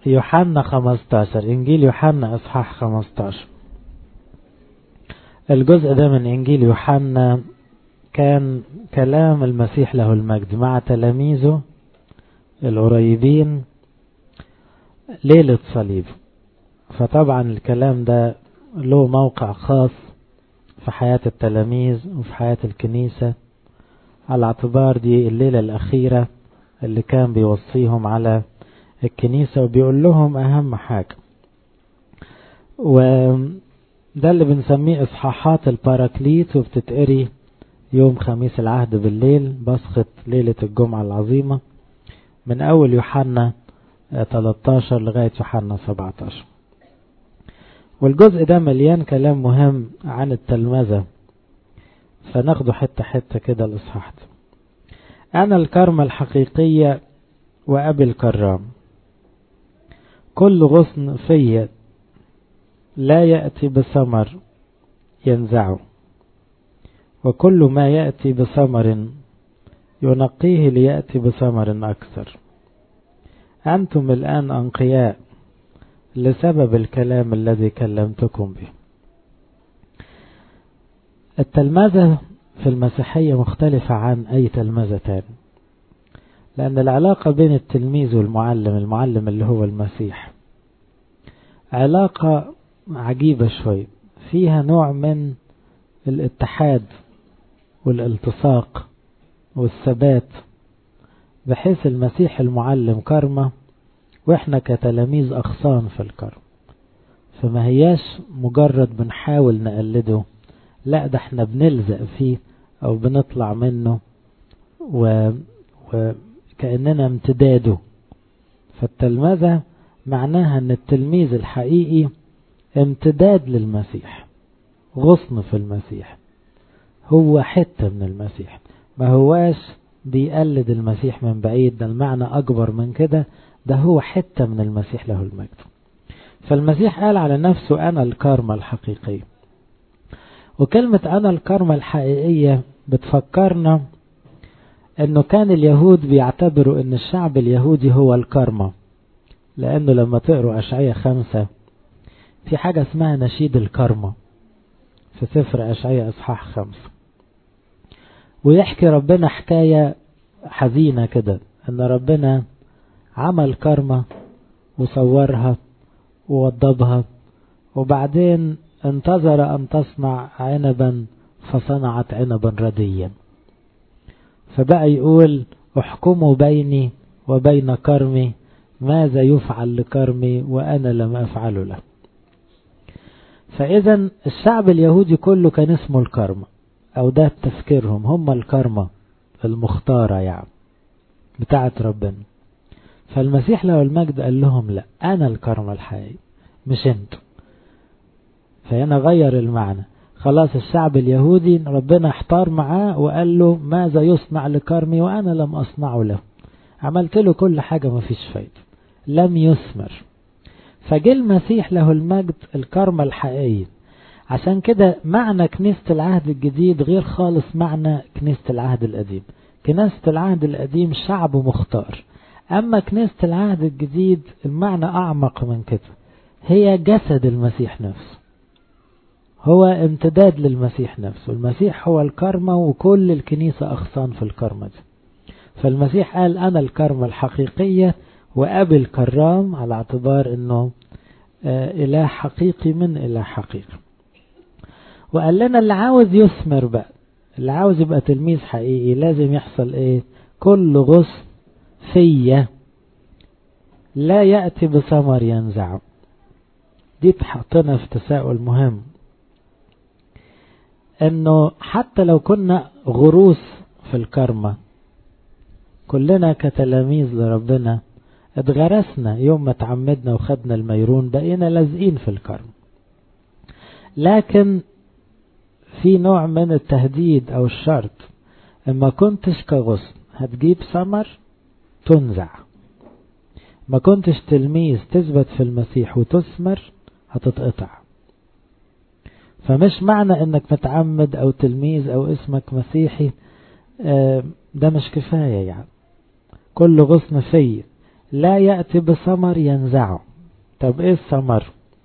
يوحنا 15 إنجيل يوحنا إصحاح 15 الجزء ده من إنجيل يوحنا كان كلام المسيح له المجد مع تلاميذه القريبين ليلة صليب فطبعا الكلام ده له موقع خاص في حياة التلاميذ وفي حياة الكنيسة على اعتبار دي الليلة الأخيرة اللي كان بيوصيهم على الكنيسة وبيقول لهم أهم حاجة وده اللي بنسميه إصحاحات الباراكليت وبتتقري يوم خميس العهد بالليل بسخة ليلة الجمعة العظيمة من أول يوحنا 13 لغاية يوحنا 17 والجزء ده مليان كلام مهم عن التلمذة فناخده حتة حتة كده الإصحاح ده أنا الكرمة الحقيقية وأبي الكرام كل غصن في لا يأتي بثمر ينزعه وكل ما يأتي بثمر ينقيه ليأتي بثمر أكثر أنتم الآن أنقياء لسبب الكلام الذي كلمتكم به التلمذة في المسيحية مختلفة عن أي تلمذة تاني لأن العلاقة بين التلميذ والمعلم المعلم اللي هو المسيح علاقة عجيبة شوي فيها نوع من الاتحاد والالتصاق والثبات بحيث المسيح المعلم كرمة واحنا كتلاميذ أغصان في الكرم فما هياش مجرد بنحاول نقلده لا ده احنا بنلزق فيه او بنطلع منه و... وكأننا امتداده فالتلمذة معناها ان التلميذ الحقيقي امتداد للمسيح غصن في المسيح هو حتة من المسيح ما هواش بيقلد المسيح من بعيد ده المعنى أكبر من كده ده هو حتة من المسيح له المجد فالمسيح قال على نفسه أنا الكارما الحقيقية وكلمة أنا الكارما الحقيقية بتفكرنا أنه كان اليهود بيعتبروا أن الشعب اليهودي هو الكارما لأنه لما تقروا أشعية خمسة في حاجة اسمها نشيد الكارما في سفر أشعية إصحاح خمسة ويحكي ربنا حكاية حزينة كده أن ربنا عمل كارما وصورها ووضبها وبعدين انتظر أن تصنع عنبا فصنعت عنبا رديا فبقى يقول احكموا بيني وبين كرمي ماذا يفعل لكرمي وأنا لم أفعله له فإذا الشعب اليهودي كله كان اسمه الكرمة أو ده تفكيرهم هم الكرمة المختارة يعني بتاعت ربنا فالمسيح له المجد قال لهم لا أنا الكرمة الحقيقي مش انتوا فهنا غير المعنى خلاص الشعب اليهودي ربنا احتار معاه وقال له ماذا يصنع لكرمي وأنا لم أصنعه له عملت له كل حاجة ما فيش فايدة لم يثمر فجه المسيح له المجد الكرمة الحقيقية عشان كده معنى كنيسة العهد الجديد غير خالص معنى كنيسة العهد القديم كنيسة العهد القديم شعب مختار أما كنيسة العهد الجديد المعنى أعمق من كده هي جسد المسيح نفسه هو امتداد للمسيح نفسه المسيح هو الكرمة وكل الكنيسة أغصان في الكرمة دي فالمسيح قال أنا الكرمة الحقيقية وأبي الكرام على اعتبار أنه إله حقيقي من إله حقيقي وقال لنا اللي عاوز يثمر بقى اللي عاوز يبقى تلميذ حقيقي لازم يحصل ايه كل غصن فيا لا يأتي بثمر ينزع دي تحطنا في تساؤل مهم انه حتى لو كنا غروس في الكرمة كلنا كتلاميذ لربنا اتغرسنا يوم ما تعمدنا وخدنا الميرون بقينا لازقين في الكرم لكن في نوع من التهديد او الشرط اما كنتش كغصن هتجيب ثمر تنزع ما كنتش تلميذ تثبت في المسيح وتثمر هتتقطع فمش معنى انك متعمد او تلميذ او اسمك مسيحي ده مش كفاية يعني كل غصن في لا يأتي بثمر ينزعه طب ايه الثمر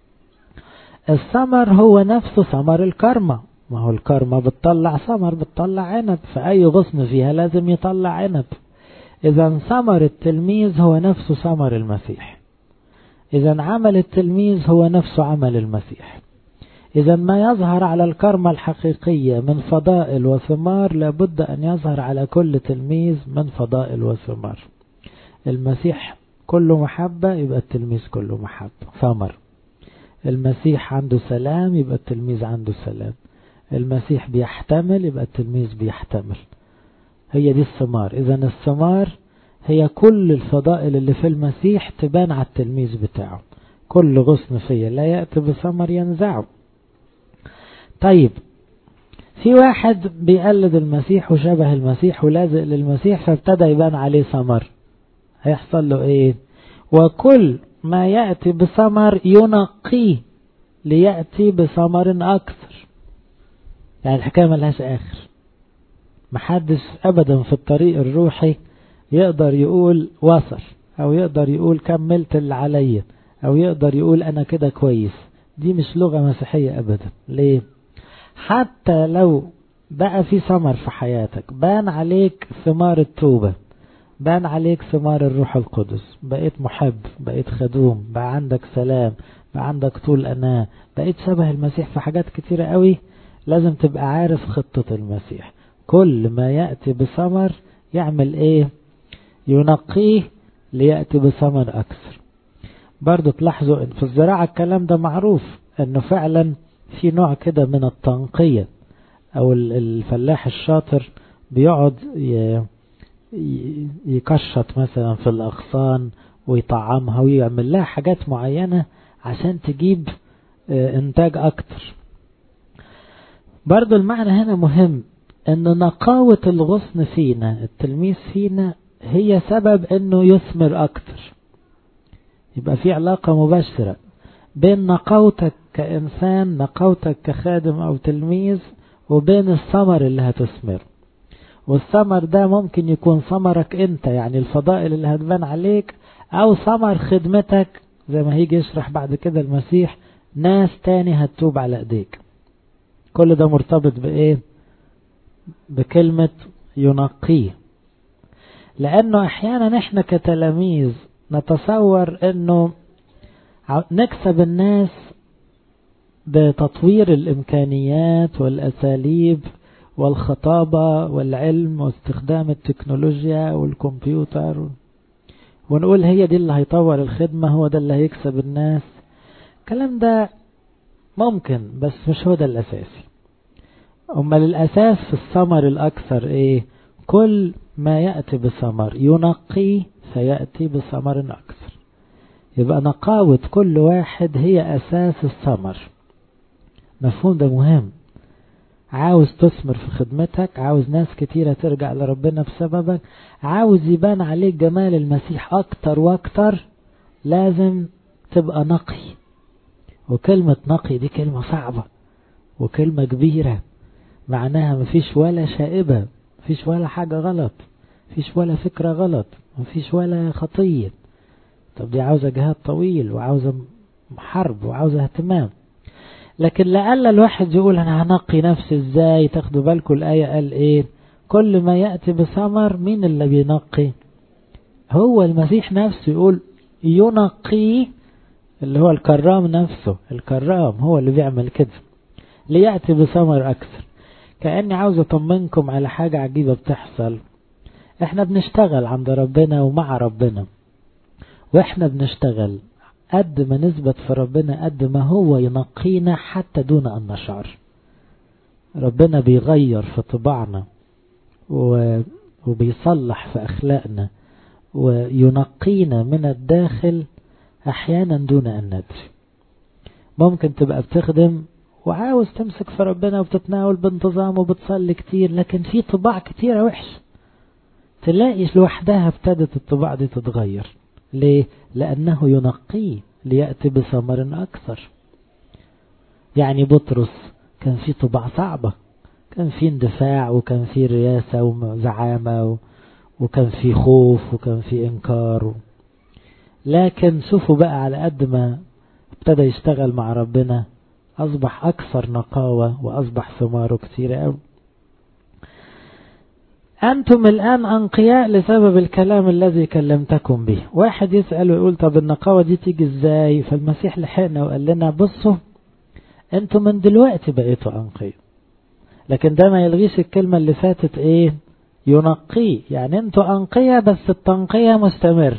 الثمر هو نفسه ثمر الكرمة ما هو الكرمة بتطلع ثمر بتطلع عنب فأي غصن فيها لازم يطلع عنب إذا ثمر التلميذ هو نفسه ثمر المسيح إذا عمل التلميذ هو نفسه عمل المسيح إذا ما يظهر على الكرمة الحقيقية من فضائل وثمار لابد أن يظهر على كل تلميذ من فضائل وثمار المسيح كله محبة يبقى التلميذ كله محبة ثمر المسيح عنده سلام يبقى التلميذ عنده سلام المسيح بيحتمل يبقى التلميذ بيحتمل هي دي الثمار إذا الثمار هي كل الفضائل اللي في المسيح تبان على التلميذ بتاعه كل غصن فيه لا يأتي بثمر ينزعه طيب في واحد بيقلد المسيح وشبه المسيح ولازق للمسيح فابتدى يبان عليه ثمر هيحصل له ايه وكل ما يأتي بثمر ينقيه ليأتي بثمر أكثر يعني الحكاية ملهاش آخر محدش أبدا في الطريق الروحي يقدر يقول وصل أو يقدر يقول كملت اللي عليا أو يقدر يقول أنا كده كويس دي مش لغة مسيحية أبدا ليه حتى لو بقى في ثمر في حياتك بان عليك ثمار التوبة بان عليك ثمار الروح القدس بقيت محب بقيت خدوم بقى عندك سلام بقى عندك طول أناة بقيت شبه المسيح في حاجات كتيرة قوي لازم تبقى عارف خطة المسيح كل ما يأتي بثمر يعمل ايه ينقيه ليأتي بثمر أكثر برضو تلاحظوا ان في الزراعة الكلام ده معروف انه فعلا في نوع كده من التنقية او الفلاح الشاطر بيقعد يكشط مثلا في الأغصان ويطعمها ويعمل لها حاجات معينة عشان تجيب انتاج اكتر برضو المعنى هنا مهم ان نقاوة الغصن فينا التلميذ فينا هي سبب انه يثمر اكتر يبقى في علاقة مباشرة بين نقاوتك كإنسان نقاوتك كخادم أو تلميذ وبين الثمر اللي هتثمر والثمر ده ممكن يكون ثمرك انت يعني الفضائل اللي هتبان عليك او ثمر خدمتك زي ما هيجي يشرح بعد كده المسيح ناس تاني هتتوب على ايديك كل ده مرتبط بايه بكلمة ينقيه لانه احيانا احنا كتلاميذ نتصور انه نكسب الناس بتطوير الامكانيات والاساليب والخطابة والعلم واستخدام التكنولوجيا والكمبيوتر ونقول هي دي اللي هيطور الخدمة هو ده اللي هيكسب الناس الكلام ده ممكن بس مش هو ده الأساسي أمال الأساس في الثمر الأكثر إيه كل ما يأتي بثمر ينقي فيأتي بثمر أكثر يبقى نقاوة كل واحد هي أساس الثمر مفهوم ده مهم عاوز تثمر في خدمتك عاوز ناس كتيرة ترجع لربنا بسببك عاوز يبان عليك جمال المسيح أكتر وأكتر لازم تبقى نقي وكلمة نقي دي كلمة صعبة وكلمة كبيرة معناها مفيش ولا شائبة مفيش ولا حاجة غلط مفيش ولا فكرة غلط مفيش ولا خطية طب دي عاوزة جهاد طويل وعاوزة حرب وعاوزة اهتمام لكن لألا الواحد يقول أنا هنقي نفسي إزاي تاخدوا بالكم الآية قال إيه كل ما يأتي بثمر مين اللي بينقي هو المسيح نفسه يقول ينقي اللي هو الكرام نفسه الكرام هو اللي بيعمل كده ليأتي بثمر أكثر كأني عاوز أطمنكم على حاجة عجيبة بتحصل احنا بنشتغل عند ربنا ومع ربنا واحنا بنشتغل قد ما نثبت في ربنا قد ما هو ينقينا حتى دون أن نشعر ربنا بيغير في طباعنا وبيصلح في أخلاقنا وينقينا من الداخل أحيانا دون أن ندري ممكن تبقى بتخدم وعاوز تمسك في ربنا وبتتناول بانتظام وبتصلي كتير لكن في طباع كتيرة وحش تلاقي لوحدها ابتدت الطباع دي تتغير ليه؟ لأنه ينقيه ليأتي بثمر أكثر يعني بطرس كان في طباع صعبة كان في اندفاع وكان في رياسة وزعامة وكان في خوف وكان في إنكار لكن شوفوا بقى على قد ما ابتدى يشتغل مع ربنا أصبح أكثر نقاوة وأصبح ثماره كثيرة أوي أنتم الآن أنقياء لسبب الكلام الذي كلمتكم به واحد يسأل ويقول طب النقاوة دي تيجي ازاي فالمسيح لحقنا وقال لنا بصوا أنتم من دلوقتي بقيتوا أنقياء لكن ده ما يلغيش الكلمة اللي فاتت ايه ينقيه يعني انتوا أنقياء بس التنقية مستمر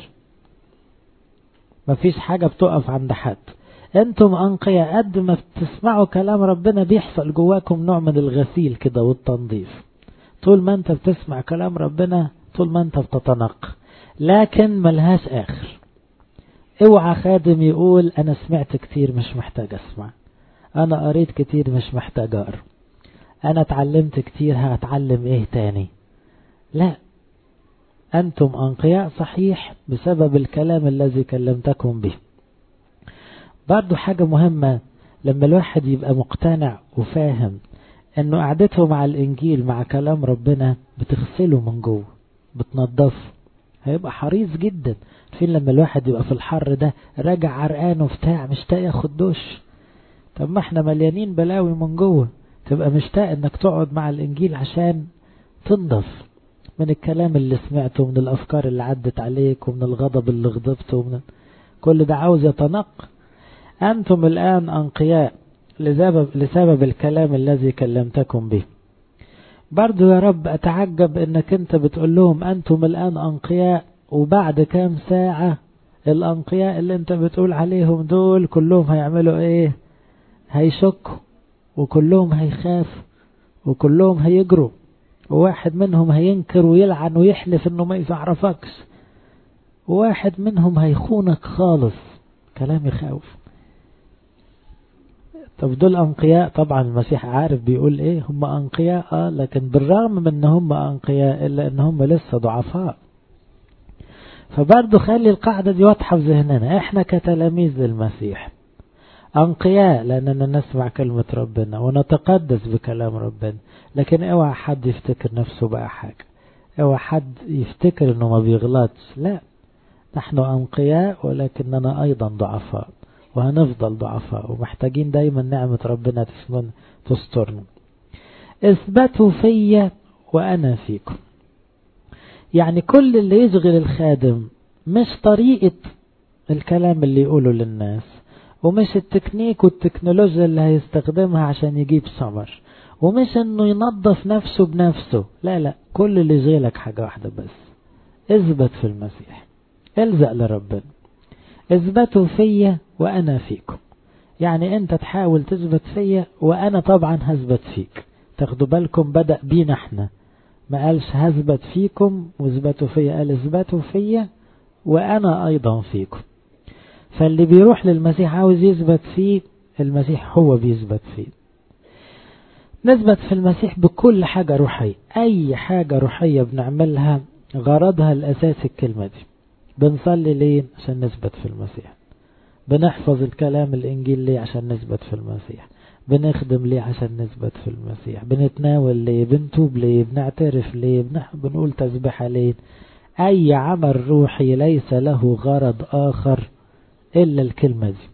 مفيش حاجة بتقف عند حد انتم أنقياء قد ما بتسمعوا كلام ربنا بيحصل جواكم نوع من الغسيل كده والتنظيف طول ما انت بتسمع كلام ربنا طول ما انت بتتنق لكن ملهاش آخر اوعى خادم يقول انا سمعت كتير مش محتاج اسمع انا قريت كتير مش محتاج اقرا انا اتعلمت كتير هتعلم ايه تاني لا انتم انقياء صحيح بسبب الكلام الذي كلمتكم به برضو حاجة مهمة لما الواحد يبقى مقتنع وفاهم انه قعدته مع الانجيل مع كلام ربنا بتغسله من جوه بتنضفه هيبقى حريص جدا فين لما الواحد يبقى في الحر ده راجع عرقان وبتاع مشتاق ياخد دش طب ما احنا مليانين بلاوي من جوه تبقى مشتاق انك تقعد مع الانجيل عشان تنضف من الكلام اللي سمعته من الافكار اللي عدت عليك ومن الغضب اللي غضبته ومن كل ده عاوز يتنق انتم الان انقياء لسبب, لسبب الكلام الذي كلمتكم به برضو يا رب أتعجب أنك أنت بتقول لهم أنتم الآن أنقياء وبعد كام ساعة الأنقياء اللي أنت بتقول عليهم دول كلهم هيعملوا إيه هيشكوا وكلهم هيخافوا وكلهم هيجروا وواحد منهم هينكر ويلعن ويحلف انه ما يعرفكش وواحد منهم هيخونك خالص كلام يخوف طب دول أنقياء طبعا المسيح عارف بيقول ايه هم أنقياء آه لكن بالرغم من ان هم أنقياء إلا ان هم لسه ضعفاء فبرضه خلي القاعدة دي واضحة في ذهننا احنا كتلاميذ للمسيح أنقياء لأننا نسمع كلمة ربنا ونتقدس بكلام ربنا لكن اوعى حد يفتكر نفسه بقى حاجة اوعى حد يفتكر انه ما بيغلطش لا نحن أنقياء ولكننا أيضا ضعفاء وهنفضل ضعفاء ومحتاجين دايما نعمة ربنا تسترنا اثبتوا فيا وأنا فيكم يعني كل اللي يشغل الخادم مش طريقة الكلام اللي يقوله للناس ومش التكنيك والتكنولوجيا اللي هيستخدمها عشان يجيب ثمر ومش انه ينظف نفسه بنفسه لا لا كل اللي يشغلك حاجة واحدة بس اثبت في المسيح الزق لربنا اثبتوا فيا وانا فيكم يعني انت تحاول تثبت فيا وانا طبعا هثبت فيك تاخدوا بالكم بدأ بينا احنا ما قالش هثبت فيكم واثبتوا فيا قال اثبتوا فيا وانا ايضا فيكم فاللي بيروح للمسيح عاوز يثبت فيه المسيح هو بيثبت فيه نثبت في المسيح بكل حاجة روحية أي حاجة روحية بنعملها غرضها الأساسي الكلمة دي بنصلي ليه عشان نثبت في المسيح بنحفظ الكلام الإنجيل ليه عشان نثبت في المسيح بنخدم ليه عشان نثبت في المسيح بنتناول ليه بنتوب ليه بنعترف ليه بنح... بنقول تسبيحة ليه أي عمل روحي ليس له غرض آخر إلا الكلمة دي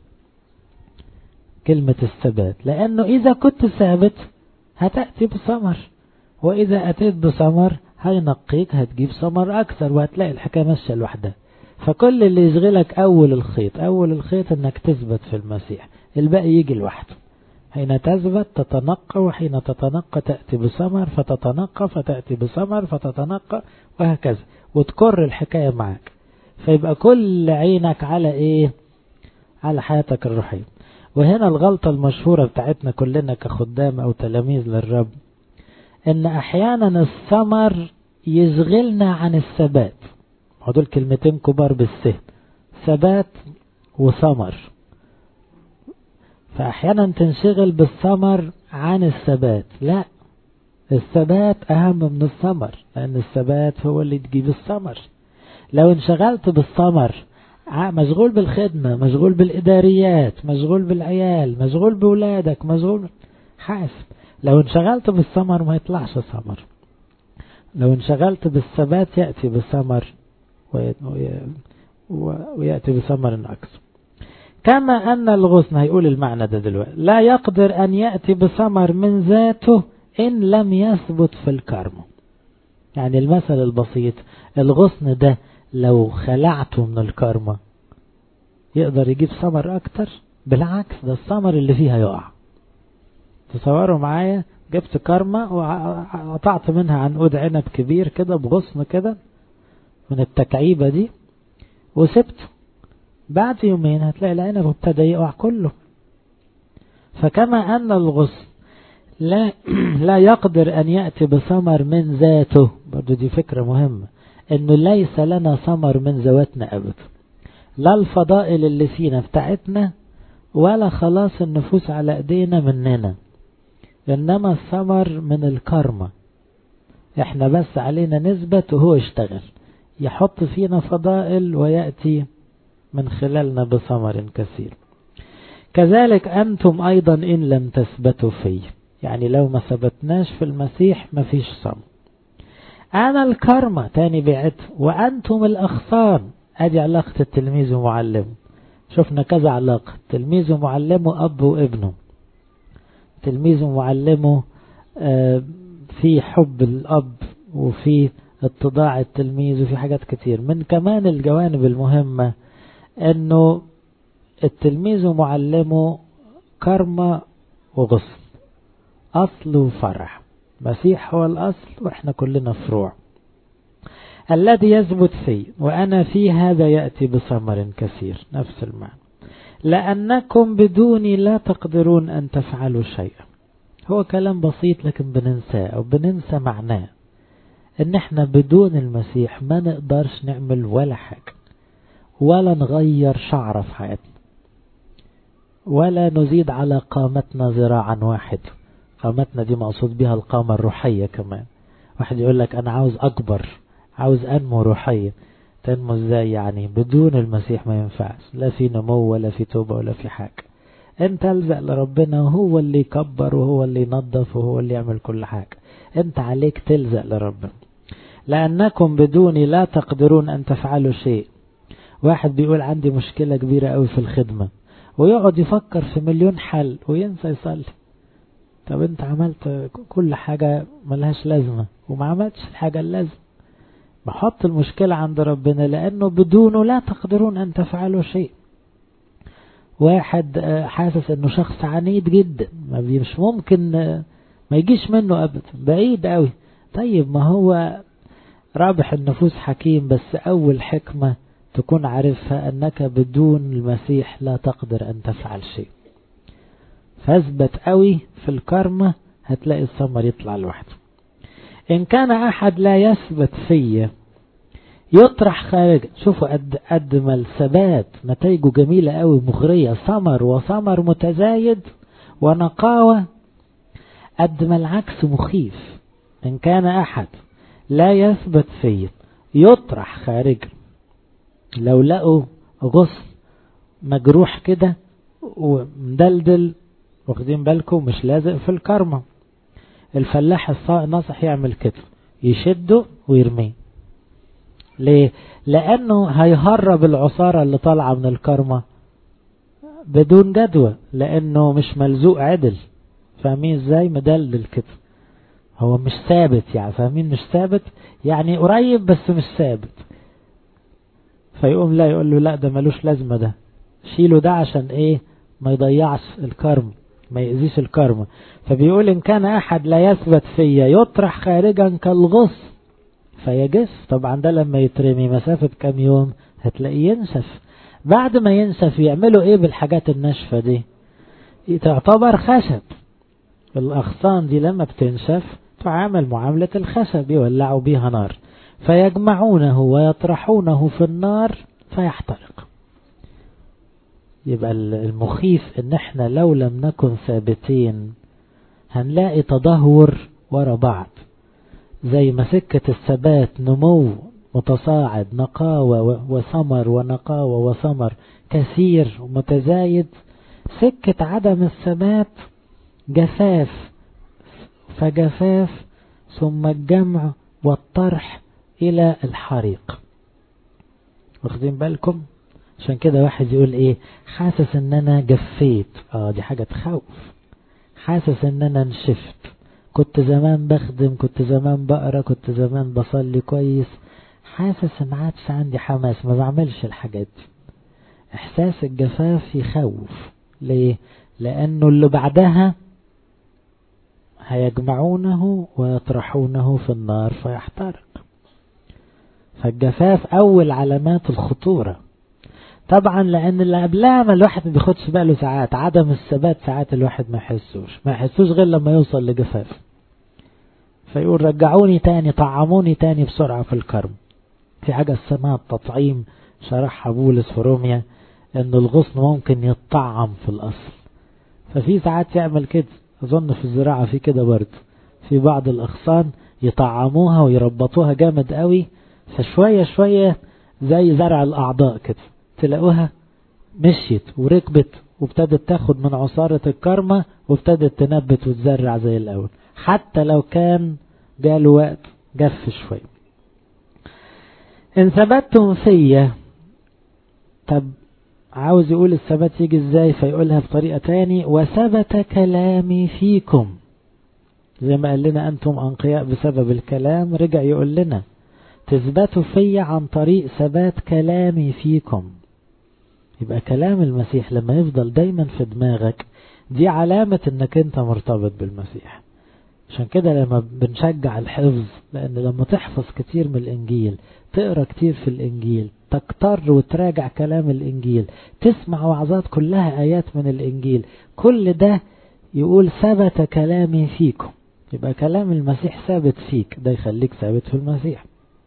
كلمة الثبات لأنه إذا كنت ثابت هتأتي بثمر وإذا أتيت بثمر هينقيك هتجيب ثمر أكثر وهتلاقي الحكاية ماشية لوحدها فكل اللي يشغلك أول الخيط أول الخيط أنك تثبت في المسيح الباقي يجي لوحده حين تثبت تتنقى وحين تتنقى تأتي بثمر فتتنقى فتأتي بثمر فتتنقى وهكذا وتكر الحكاية معك فيبقى كل عينك على ايه على حياتك الروحية وهنا الغلطة المشهورة بتاعتنا كلنا كخدام او تلاميذ للرب ان احيانا الثمر يشغلنا عن الثبات هدول كلمتين كبار بالسهل ثبات وثمر فأحيانا تنشغل بالثمر عن الثبات لا الثبات أهم من الثمر لأن الثبات هو اللي تجيب الثمر لو انشغلت بالثمر مشغول بالخدمة مشغول بالإداريات مشغول بالعيال مشغول بولادك مشغول حاسب لو انشغلت بالثمر ما يطلعش ثمر لو انشغلت بالثبات يأتي بالثمر ويأتي بثمر أكثر كما أن الغصن هيقول المعنى ده دلوقتي لا يقدر أن يأتي بثمر من ذاته إن لم يثبت في الكرم يعني المثل البسيط الغصن ده لو خلعته من الكرمة يقدر يجيب ثمر أكتر بالعكس ده الثمر اللي فيها يقع تصوروا معايا جبت كرمة وقطعت منها عنقود عنب كبير كده بغصن كده من التكعيبة دي وسبته بعد يومين هتلاقي العنب ابتدى يقع كله فكما أن الغصن لا لا يقدر أن يأتي بثمر من ذاته برضو دي فكرة مهمة أنه ليس لنا ثمر من ذواتنا أبدا لا الفضائل اللي فينا بتاعتنا ولا خلاص النفوس على ايدينا مننا إنما الثمر من الكرمة احنا بس علينا نثبت وهو يشتغل يحط فينا فضائل ويأتي من خلالنا بثمر كثير كذلك أنتم أيضا إن لم تثبتوا فيه يعني لو ما ثبتناش في المسيح ما فيش صم أنا الكرمة تاني بعت وأنتم الأخصان أدي علاقة التلميذ ومعلمه شفنا كذا علاقة تلميذ ومعلمه أب وابنه تلميذ ومعلمه في حب الأب وفي اتضاع التلميذ وفي حاجات كتير من كمان الجوانب المهمة انه التلميذ ومعلمه كرمة وغصن أصل وفرع مسيح هو الأصل وإحنا كلنا فروع الذي يثبت فيه وأنا في هذا يأتي بثمر كثير نفس المعنى لأنكم بدوني لا تقدرون أن تفعلوا شيئا هو كلام بسيط لكن بننساه أو بننسى معناه ان احنا بدون المسيح ما نقدرش نعمل ولا حاجة ولا نغير شعرة في حياتنا ولا نزيد على قامتنا ذراعا واحد قامتنا دي مقصود بها القامة الروحية كمان واحد يقول لك انا عاوز اكبر عاوز انمو روحيا تنمو ازاي يعني بدون المسيح ما ينفعش لا في نمو ولا في توبة ولا في حاجة انت الزق لربنا وهو اللي يكبر وهو اللي ينظف وهو اللي يعمل كل حاجة انت عليك تلزق لربنا لأنكم بدوني لا تقدرون أن تفعلوا شيء واحد بيقول عندي مشكلة كبيرة قوي في الخدمة ويقعد يفكر في مليون حل وينسى يصلي طب انت عملت كل حاجة ملهاش لازمة وما عملتش الحاجة اللازمة بحط المشكلة عند ربنا لأنه بدونه لا تقدرون أن تفعلوا شيء واحد حاسس انه شخص عنيد جدا ما مش ممكن ما يجيش منه ابدا بعيد قوي طيب ما هو رابح النفوس حكيم بس أول حكمة تكون عارفها أنك بدون المسيح لا تقدر أن تفعل شيء فاثبت قوي في الكرمة هتلاقي الثمر يطلع لوحده إن كان أحد لا يثبت فيه يطرح خارج شوفوا قد قد ما الثبات نتائجه جميلة قوي مغرية ثمر وثمر متزايد ونقاوة قد ما العكس مخيف إن كان أحد لا يثبت فيه يطرح خارج لو لقوا غصن مجروح كده ومدلدل واخدين بالكم مش لازق في الكرمة الفلاح الناصح يعمل كده يشده ويرميه ليه لانه هيهرب العصارة اللي طالعة من الكرمة بدون جدوى لانه مش ملزوق عدل فاهمين ازاي مدلدل كده هو مش ثابت يعني فاهمين مش ثابت يعني قريب بس مش ثابت فيقوم لا يقول له لا ده ملوش لازمة ده شيله ده عشان ايه ما يضيعش الكرم ما يأذيش الكرمة فبيقول إن كان أحد لا يثبت فيا يطرح خارجا كالغص فيجف طبعا ده لما يترمي مسافة كام يوم هتلاقيه ينشف بعد ما ينشف يعملوا ايه بالحاجات الناشفة دي تعتبر خشب الأغصان دي لما بتنشف تعامل معاملة الخشب يولعوا بيها نار فيجمعونه ويطرحونه في النار فيحترق يبقى المخيف ان احنا لو لم نكن ثابتين هنلاقي تدهور ورا بعض زي ما سكة الثبات نمو متصاعد نقاوة وثمر ونقاوة وثمر كثير ومتزايد سكة عدم الثبات جفاف فجفاف ثم الجمع والطرح إلى الحريق واخدين بالكم عشان كده واحد يقول ايه حاسس ان انا جفيت اه دي حاجة تخوف حاسس ان انا نشفت كنت زمان بخدم كنت زمان بقرا كنت زمان بصلي كويس حاسس ان عادش عندي حماس ما بعملش الحاجات دي احساس الجفاف يخوف ليه لانه اللي بعدها هيجمعونه ويطرحونه في النار فيحترق فالجفاف اول علامات الخطورة طبعا لان اللي قبلها ما الواحد ما بياخدش باله ساعات عدم الثبات ساعات الواحد ما يحسوش ما يحسوش غير لما يوصل لجفاف فيقول رجعوني تاني طعموني تاني بسرعة في الكرم في حاجة اسمها التطعيم شرحها بولس في روميا ان الغصن ممكن يتطعم في الاصل ففي ساعات يعمل كده اظن في الزراعة في كده برضه في بعض الاغصان يطعموها ويربطوها جامد قوي فشوية شوية زي زرع الاعضاء كده تلاقوها مشيت وركبت وابتدت تاخد من عصارة الكرمة وابتدت تنبت وتزرع زي الاول حتى لو كان جاله وقت جف شوية ان ثبتتم فيا طب عاوز يقول الثبات يجي ازاي فيقولها بطريقة تاني وثبت كلامي فيكم زي ما قال لنا انتم انقياء بسبب الكلام رجع يقول لنا تثبتوا فيا عن طريق ثبات كلامي فيكم يبقى كلام المسيح لما يفضل دايما في دماغك دي علامة انك انت مرتبط بالمسيح عشان كده لما بنشجع الحفظ لان لما تحفظ كتير من الانجيل تقرا كتير في الانجيل تكتر وتراجع كلام الانجيل تسمع وعظات كلها ايات من الانجيل كل ده يقول ثبت كلامي فيكم يبقى كلام المسيح ثابت فيك ده يخليك ثابت في المسيح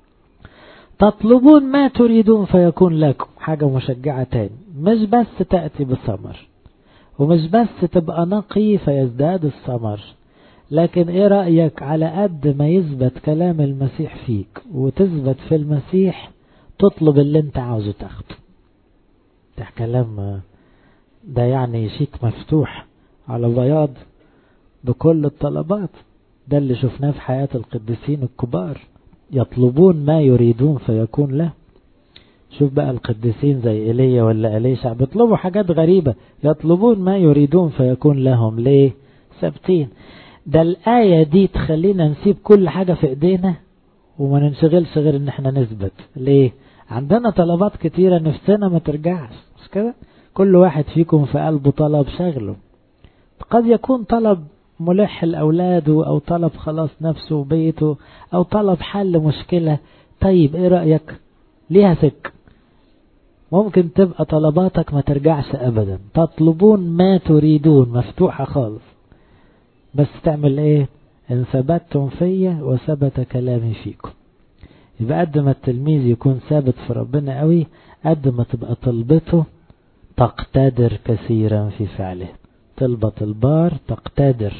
تطلبون ما تريدون فيكون لكم حاجة مشجعة تاني مش بس تأتي بثمر ومش بس تبقى نقي فيزداد الثمر لكن ايه رأيك على قد ما يثبت كلام المسيح فيك وتثبت في المسيح تطلب اللي انت عاوزه تاخده ده كلام ده يعني شيك مفتوح على بياض بكل الطلبات ده اللي شفناه في حياة القديسين الكبار يطلبون ما يريدون فيكون له شوف بقى القديسين زي إيليا ولا إليشع بيطلبوا حاجات غريبة يطلبون ما يريدون فيكون لهم ليه ثابتين ده الآية دي تخلينا نسيب كل حاجة في ايدينا وما ننشغلش غير ان احنا نثبت ليه عندنا طلبات كتيرة نفسنا ما ترجعش مش كده كل واحد فيكم في قلبه طلب شغله قد يكون طلب ملح لأولاده أو طلب خلاص نفسه وبيته أو طلب حل مشكلة طيب ايه رأيك ليها سك ممكن تبقى طلباتك ما ترجعش أبدا تطلبون ما تريدون مفتوحة خالص بس تعمل ايه ان ثبتتم فيا وثبت كلامي فيكم يبقى قد ما التلميذ يكون ثابت في ربنا قوي قد ما تبقى طلبته تقتدر كثيرا في فعله طلبة البار تقتدر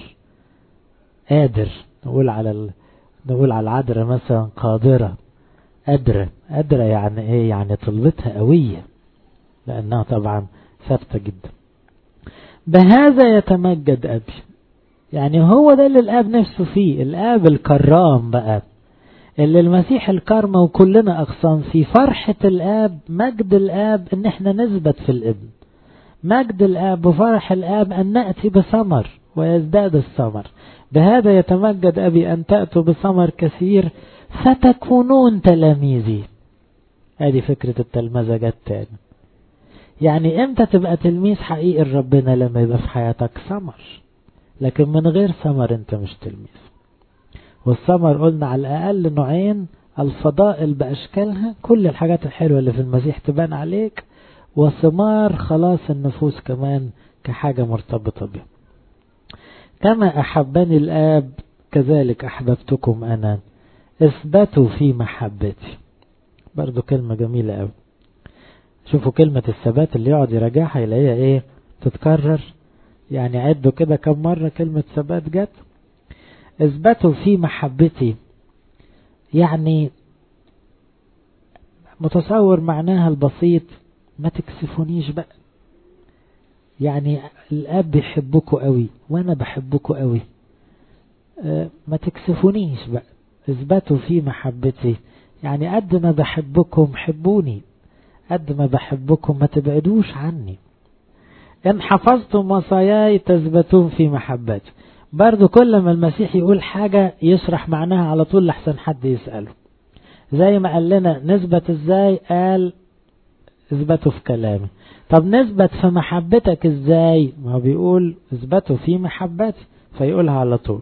قادر نقول على ال... نقول على العذراء مثلا قادرة قادرة قادرة يعني ايه يعني طلبتها قوية لانها طبعا ثابتة جدا بهذا يتمجد ابي يعني هو ده اللي الاب نفسه فيه الاب الكرام بقى اللي المسيح الكرمة وكلنا أغصان فيه فرحة الآب مجد الآب إن احنا نثبت في الابن مجد الآب وفرح الآب أن نأتي بثمر ويزداد الثمر بهذا يتمجد أبي أن تأتوا بثمر كثير فتكونون تلاميذي هذه فكرة التلمذة جت تاني يعني امتى تبقى تلميذ حقيقي لربنا لما يبقى في حياتك ثمر لكن من غير ثمر انت مش تلميذ والثمر قلنا على الأقل نوعين الفضائل بأشكالها كل الحاجات الحلوة اللي في المسيح تبان عليك وثمار خلاص النفوس كمان كحاجة مرتبطة به كما أحبني الآب كذلك أحببتكم أنا اثبتوا في محبتي برضو كلمة جميلة أوي شوفوا كلمة الثبات اللي يقعد يراجعها يلاقيها ايه تتكرر يعني عدوا كده كم مرة كلمة ثبات جت اثبتوا في محبتي يعني متصور معناها البسيط ما تكسفونيش بقى يعني الاب بيحبكوا قوي وانا بحبكوا قوي أه ما تكسفونيش بقى اثبتوا في محبتي يعني قد ما بحبكم حبوني قد ما بحبكم ما تبعدوش عني إن حفظتم وصاياي تثبتون في محبتي برضو كل ما المسيح يقول حاجة يشرح معناها على طول لحسن حد يسأله زي ما قال لنا نثبت ازاي قال اثبتوا في كلامي طب نثبت في محبتك ازاي ما هو بيقول اثبتوا في محبتي فيقولها على طول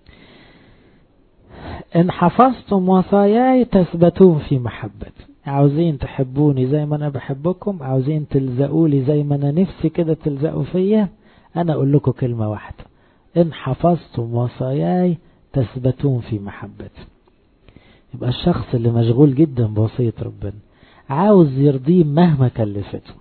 ان حفظتم وصاياي تثبتون في محبتي عاوزين تحبوني زي ما انا بحبكم عاوزين تلزقوا لي زي ما انا نفسي كده تلزقوا فيا انا اقول لكم كلمة واحدة ان حفظتم وصاياي تثبتون في محبتي يبقى الشخص اللي مشغول جدا بوصية ربنا عاوز يرضيه مهما كلفته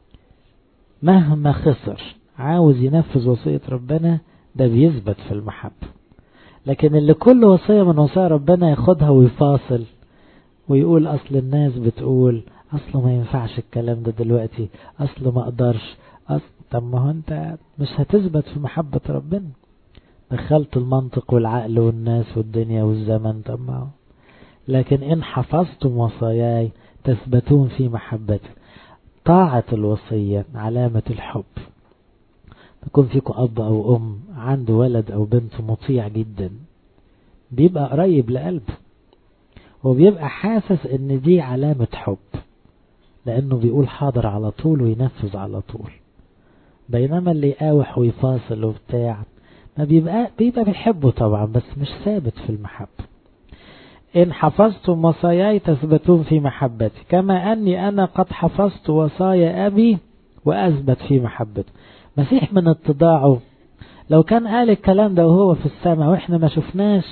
مهما خسر عاوز ينفذ وصية ربنا ده بيثبت في المحبة لكن اللي كل وصية من وصايا ربنا ياخدها ويفاصل ويقول أصل الناس بتقول أصل ما ينفعش الكلام ده دلوقتي أصل ما أقدرش أصل طب ما هو أنت مش هتثبت في محبة ربنا دخلت المنطق والعقل والناس والدنيا والزمن طب ما هو لكن إن حفظتم وصاياي تثبتون في محبتي طاعة الوصية علامة الحب يكون فيكم أب أو أم عنده ولد أو بنت مطيع جدا بيبقى قريب لقلبه وبيبقى حاسس ان دي علامة حب لانه بيقول حاضر على طول وينفذ على طول بينما اللي يقاوح ويفاصل وبتاع ما بيبقى بيبقى بيحبه طبعا بس مش ثابت في المحبة إن حفظتم وصاياي تثبتون في محبتي كما أني أنا قد حفظت وصايا أبي وأثبت في محبته مسيح من اتضاعه لو كان قال الكلام ده وهو في السماء وإحنا ما شفناش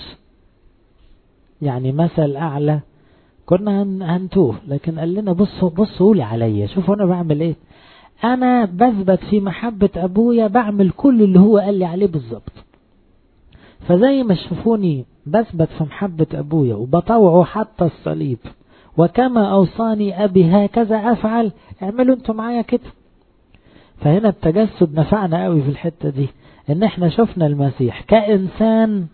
يعني مثل أعلى كنا هنتوه لكن قال لنا بصوا بصوا لي عليا شوفوا أنا بعمل إيه أنا بثبت في محبة أبويا بعمل كل اللي هو قال لي عليه بالظبط فزي ما شوفوني بثبت في محبة أبويا وبطوعه حتى الصليب وكما أوصاني أبي هكذا أفعل اعملوا انتوا معايا كده فهنا التجسد نفعنا قوي في الحتة دي ان احنا شفنا المسيح كإنسان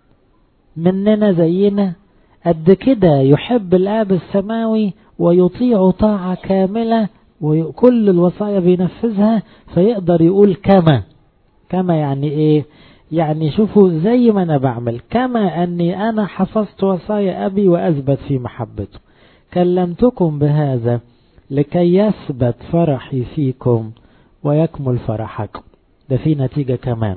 مننا زينا قد كده يحب الآب السماوي ويطيع طاعة كاملة وكل الوصايا بينفذها فيقدر يقول كما كما يعني ايه يعني شوفوا زي ما انا بعمل كما اني انا حفظت وصايا ابي واثبت في محبته كلمتكم بهذا لكي يثبت فرحي فيكم ويكمل فرحكم ده في نتيجة كمان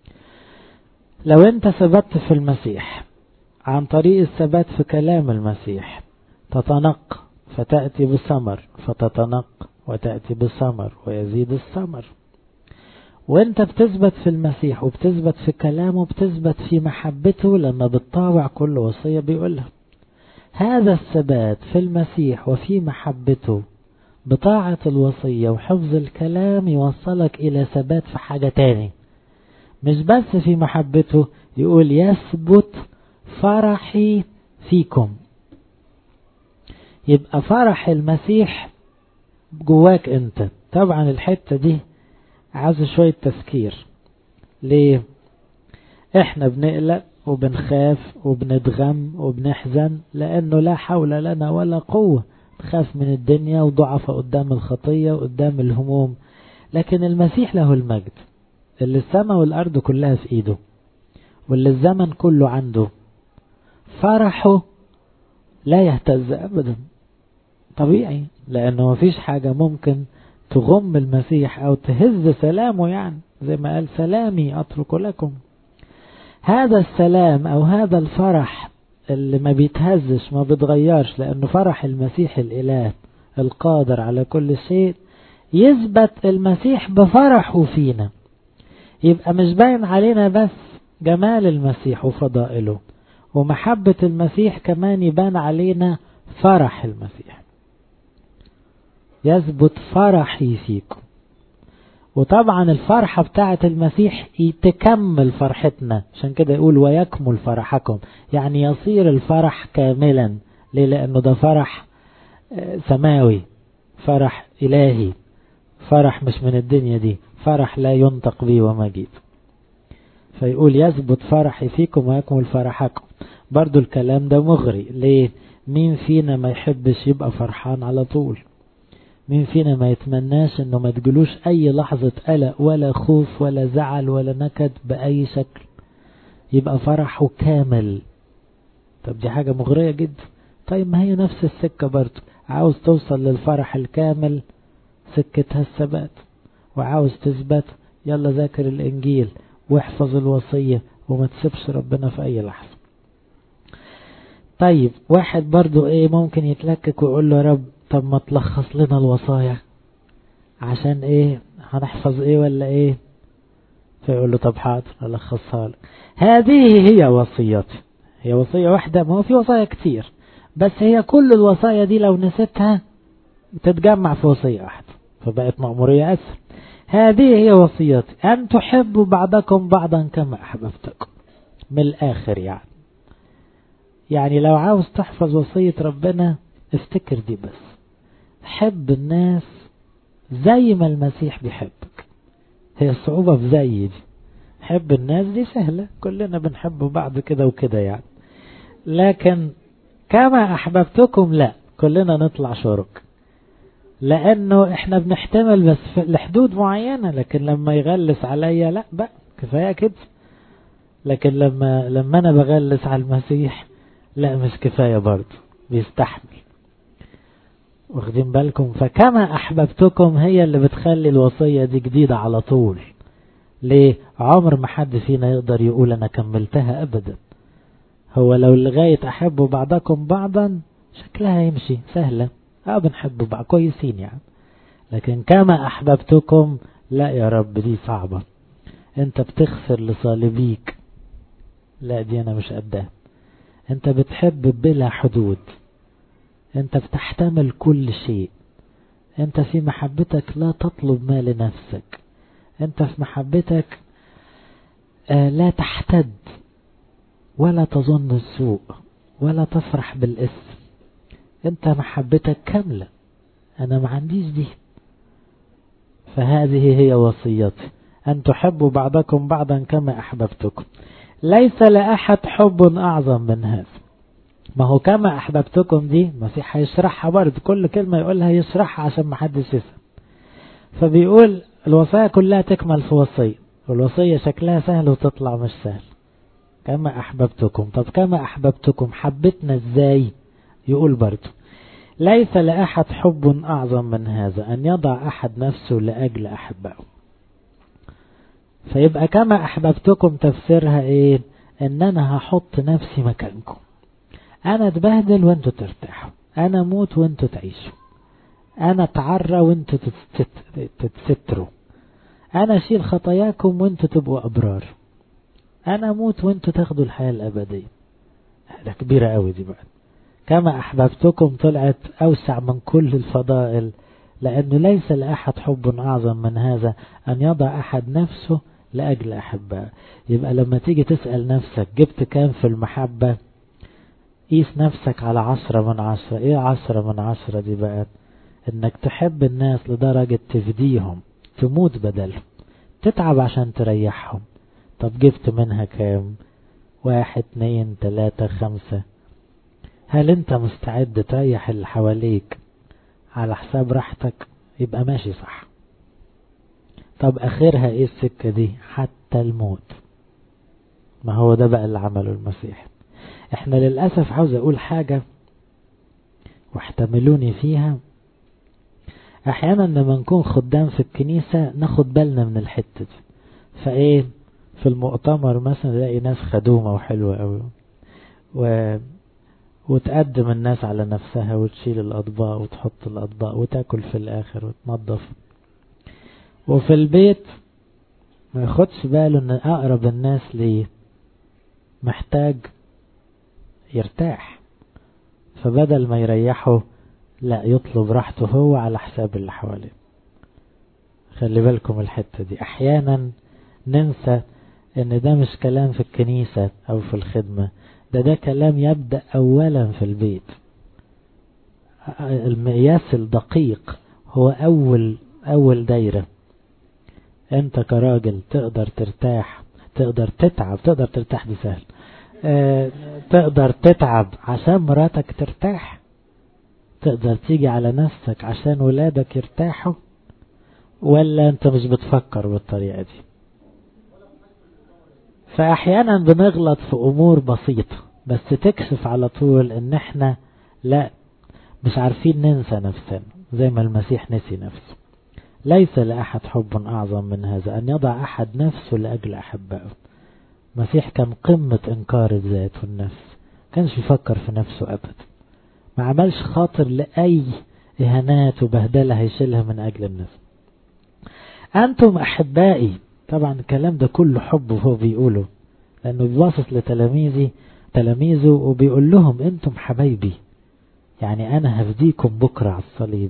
لو انت ثبت في المسيح عن طريق الثبات في كلام المسيح تتنق فتأتي بثمر فتتنق وتأتي بثمر ويزيد الثمر وانت بتثبت في المسيح وبتثبت في كلامه بتثبت في محبته لما بتطاوع كل وصية بيقولها هذا الثبات في المسيح وفي محبته بطاعة الوصية وحفظ الكلام يوصلك إلى ثبات في حاجة تاني مش بس في محبته يقول يثبت فرحي فيكم يبقى فرح المسيح جواك انت طبعا الحتة دي عاوز شوية تفكير ليه احنا بنقلق وبنخاف وبنتغم وبنحزن لانه لا حول لنا ولا قوة نخاف من الدنيا وضعف قدام الخطية وقدام الهموم لكن المسيح له المجد اللي السماء والارض كلها في ايده واللي الزمن كله عنده فرحه لا يهتز ابدا طبيعي لانه مفيش حاجة ممكن تغم المسيح او تهز سلامه يعني زي ما قال سلامي اترك لكم هذا السلام او هذا الفرح اللي ما بيتهزش ما بيتغيرش لانه فرح المسيح الاله القادر على كل شيء يثبت المسيح بفرحه فينا يبقى مش باين علينا بس جمال المسيح وفضائله ومحبة المسيح كمان يبان علينا فرح المسيح يثبت فرحي فيكم وطبعا الفرحة بتاعة المسيح تكمل فرحتنا عشان كده يقول ويكمل فرحكم يعني يصير الفرح كاملا ليه لأنه ده فرح سماوي فرح إلهي فرح مش من الدنيا دي فرح لا ينطق به ومجيد فيقول يثبت فرحي فيكم ويكمل فرحكم برضو الكلام ده مغري ليه مين فينا ما يحبش يبقى فرحان على طول مين فينا ما يتمناش انه ما تجلوش اي لحظة قلق ولا خوف ولا زعل ولا نكد بأي شكل يبقى فرحه كامل طب دي حاجة مغرية جدا طيب ما هي نفس السكة برضو عاوز توصل للفرح الكامل سكتها الثبات وعاوز تثبت يلا ذاكر الانجيل واحفظ الوصية وما تسيبش ربنا في اي لحظة طيب واحد برضو ايه ممكن يتلكك ويقول له يا رب طب ما تلخص لنا الوصايا عشان ايه هنحفظ ايه ولا ايه فيقول له طب حاضر الخصها لك هذه هي وصيتي هي وصية واحدة ما هو في وصايا كتير بس هي كل الوصايا دي لو نسيتها تتجمع في وصية واحدة فبقت مأمورية أسهل هذه هي وصيتي أن تحبوا بعضكم بعضا كما أحببتكم من الآخر يعني يعني لو عاوز تحفظ وصية ربنا افتكر دي بس حب الناس زي ما المسيح بيحبك هي الصعوبة في زي دي حب الناس دي سهلة كلنا بنحب بعض كده وكده يعني لكن كما أحببتكم لا كلنا نطلع شرك لأنه احنا بنحتمل بس في لحدود معينة لكن لما يغلس عليا لا بقى كفاية كده لكن لما لما أنا بغلس على المسيح لا مش كفاية برضه بيستحمل واخدين بالكم فكما أحببتكم هي اللي بتخلي الوصية دي جديدة على طول ليه عمر ما حد فينا يقدر يقول أنا كملتها أبدا هو لو لغاية أحبوا بعضكم بعضا شكلها يمشي سهلة اه بنحب بعض كويسين يعني لكن كما أحببتكم لا يا رب دي صعبة انت بتغفر لصالبيك لا دي أنا مش قدها انت بتحب بلا حدود انت بتحتمل كل شيء انت في محبتك لا تطلب ما لنفسك انت في محبتك آه لا تحتد ولا تظن السوء ولا تفرح بالاسم انت محبتك كاملة انا ما عنديش دي فهذه هي وصيتي ان تحبوا بعضكم بعضا كما احببتكم ليس لأحد حب اعظم من هذا ما هو كما احببتكم دي المسيح هيشرحها برضه كل كلمة يقولها يشرحها عشان ما حدش يسأل فبيقول الوصايا كلها تكمل في وصية والوصية شكلها سهل وتطلع مش سهل كما أحببتكم طب كما أحببتكم حبتنا ازاي يقول برضه ليس لأحد حب أعظم من هذا أن يضع أحد نفسه لأجل أحبائه فيبقى كما أحببتكم تفسيرها إيه إن أنا هحط نفسي مكانكم أنا اتبهدل وانتوا ترتاحوا أنا أموت وانتوا تعيشوا أنا اتعرى وانتوا تتستروا أنا أشيل خطاياكم وانتوا تبقوا أبرار أنا أموت وانتوا تاخدوا الحياة الأبدية ده كبيرة قوي دي بقى كما أحببتكم طلعت أوسع من كل الفضائل لأنه ليس لأحد حب أعظم من هذا أن يضع أحد نفسه لأجل أحبه يبقى لما تيجي تسأل نفسك جبت كام في المحبة قيس نفسك على عشرة من عشرة ايه عشرة من عشرة دي بقى انك تحب الناس لدرجة تفديهم تموت بدلهم تتعب عشان تريحهم طب جبت منها كام واحد اتنين تلاتة خمسة هل انت مستعد تريح اللي حواليك على حساب راحتك يبقى ماشي صح طب اخرها ايه السكة دي حتى الموت ما هو ده بقى اللي عمله المسيح احنا للأسف عاوز اقول حاجة واحتملوني فيها احيانا لما نكون خدام في الكنيسة ناخد بالنا من الحتة دي فايه في المؤتمر مثلا نلاقي ناس خدومة وحلوة قوي و... وتقدم الناس على نفسها وتشيل الأطباق وتحط الأطباق وتاكل في الآخر وتنظف وفي البيت ما ياخدش باله ان اقرب الناس ليه محتاج يرتاح فبدل ما يريحه لا يطلب راحته هو على حساب اللي حواليه خلي بالكم الحتة دي احيانا ننسى ان ده مش كلام في الكنيسة او في الخدمة ده ده كلام يبدأ اولا في البيت المقياس الدقيق هو اول اول دايرة انت كراجل تقدر ترتاح تقدر تتعب تقدر ترتاح دي سهل اه تقدر تتعب عشان مراتك ترتاح تقدر تيجي على نفسك عشان ولادك يرتاحوا ولا انت مش بتفكر بالطريقة دي فأحيانا بنغلط في أمور بسيطة بس تكشف على طول ان احنا لا مش عارفين ننسى نفسنا زي ما المسيح نسي نفسه ليس لأحد حب أعظم من هذا أن يضع أحد نفسه لأجل أحبائه المسيح كان قمة إنكار الذات والنفس كانش يفكر في نفسه أبدا ما عملش خاطر لأي إهانات وبهدلة هيشيلها من أجل الناس أنتم أحبائي طبعا الكلام ده كله حب وهو بيقوله لأنه بيواصف لتلاميذي تلاميذه وبيقول لهم أنتم حبايبي يعني أنا هفديكم بكرة على الصليب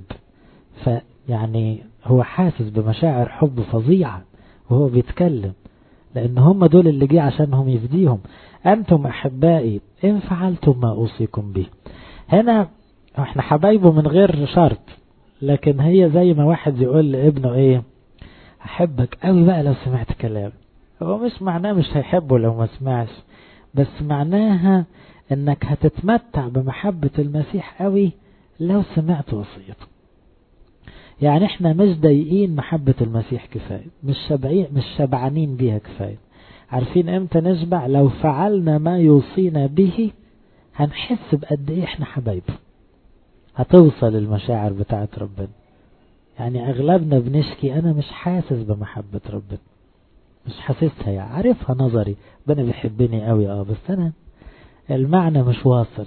فيعني هو حاسس بمشاعر حب فظيعة وهو بيتكلم لأن هم دول اللي جه عشانهم يفديهم أنتم أحبائي إن فعلتم ما أوصيكم به هنا احنا حبايبه من غير شرط لكن هي زي ما واحد يقول لابنه ايه احبك قوي بقى لو سمعت كلام هو مش معناه مش هيحبه لو ما سمعش بس معناها انك هتتمتع بمحبة المسيح قوي لو سمعت وصيته يعني احنا مش ضايقين محبة المسيح كفاية مش شبعين مش شبعانين بيها كفاية عارفين امتى نشبع لو فعلنا ما يوصينا به هنحس بقد ايه احنا حبايبه هتوصل المشاعر بتاعت ربنا يعني اغلبنا بنشكي انا مش حاسس بمحبة ربنا مش حاسسها يعني عارفها نظري ربنا بيحبني قوي اه بس انا المعنى مش واصل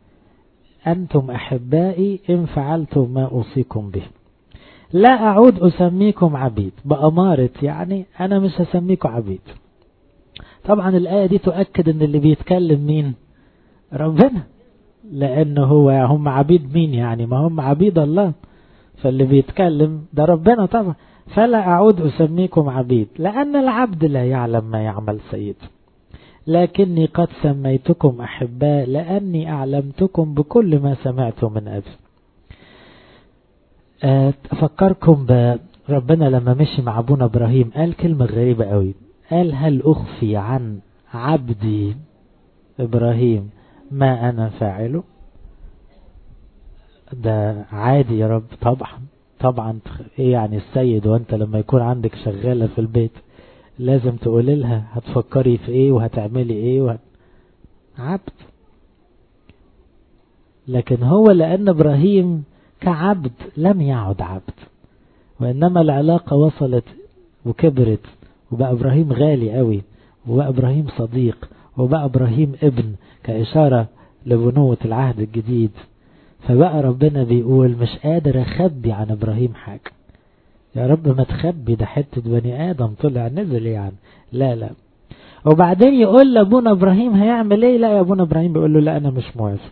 انتم احبائي ان فعلتم ما اوصيكم به لا اعود اسميكم عبيد بأمارة يعني انا مش هسميكم عبيد طبعا الآية دي تؤكد ان اللي بيتكلم مين ربنا لأنه هو هم عبيد مين يعني ما هم عبيد الله فاللي بيتكلم ده ربنا طبعا فلا أعود أسميكم عبيد لأن العبد لا يعلم ما يعمل سيده لكني قد سميتكم أحباء لأني أعلمتكم بكل ما سمعت من أبي أفكركم بربنا لما مشي مع أبونا إبراهيم قال كلمة غريبة قوي قال هل أخفي عن عبدي إبراهيم ما أنا فاعله ده عادي يا رب طبعا طبعا ايه يعني السيد وانت لما يكون عندك شغالة في البيت لازم تقولي لها هتفكري في ايه وهتعملي ايه وهت... عبد لكن هو لأن إبراهيم كعبد لم يعد عبد وإنما العلاقة وصلت وكبرت وبقى إبراهيم غالي قوي وبقى إبراهيم صديق وبقى إبراهيم ابن كإشارة لبنوة العهد الجديد فبقى ربنا بيقول مش قادر أخبي عن إبراهيم حاجة يا رب ما تخبي ده حتة بني آدم طلع نزل يعني لا لا وبعدين يقول لأبونا إبراهيم هيعمل ايه لا يا أبونا إبراهيم بيقول له لا أنا مش موافق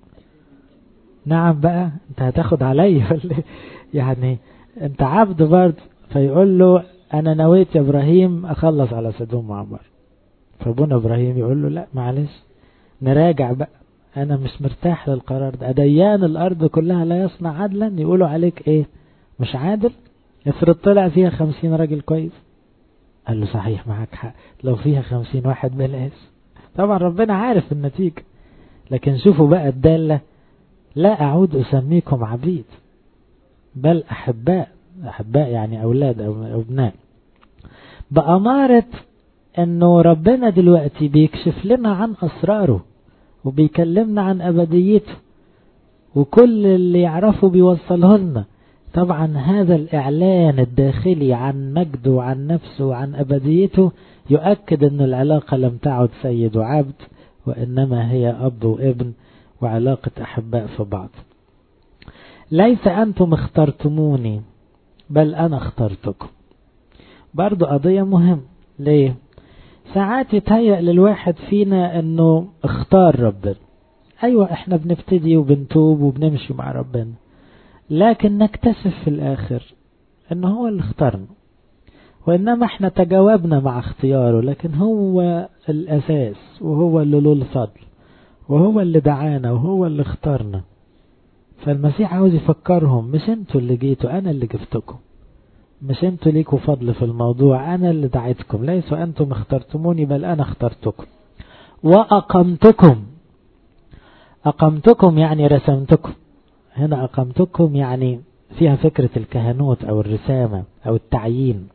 نعم بقى انت هتاخد عليا يعني انت عبد برضه فيقول له انا نويت يا ابراهيم اخلص على سدوم وعمر فابونا ابراهيم يقول له لا معلش نراجع بقى انا مش مرتاح للقرار ده اديان الارض كلها لا يصنع عدلا يقولوا عليك ايه مش عادل افرض طلع فيها خمسين راجل كويس قال له صحيح معاك حق لو فيها خمسين واحد بلاش طبعا ربنا عارف النتيجة لكن شوفوا بقى الدالة لا أعود أسميكم عبيد بل أحباء أحباء يعني أولاد أو أبناء بأمارة أنه ربنا دلوقتي بيكشف لنا عن أسراره وبيكلمنا عن أبديته وكل اللي يعرفه بيوصله لنا طبعا هذا الإعلان الداخلي عن مجده وعن نفسه وعن أبديته يؤكد أن العلاقة لم تعد سيد وعبد وإنما هي أب وابن وعلاقة أحباء في بعض ليس أنتم اخترتموني بل أنا اخترتكم برضو قضية مهم ليه ساعات يتهيأ للواحد فينا أنه اختار ربنا أيوة احنا بنبتدي وبنتوب وبنمشي مع ربنا لكن نكتشف في الآخر أنه هو اللي اختارنا وإنما احنا تجاوبنا مع اختياره لكن هو الأساس وهو اللي له الفضل وهو اللي دعانا وهو اللي اختارنا فالمسيح عاوز يفكرهم مش انتوا اللي جيتوا انا اللي جبتكم مش انتوا ليكوا فضل في الموضوع انا اللي دعيتكم ليسوا انتم اخترتموني بل انا اخترتكم واقمتكم اقمتكم يعني رسمتكم هنا أقمتكم يعني فيها فكرة الكهنوت أو الرسامة أو التعيين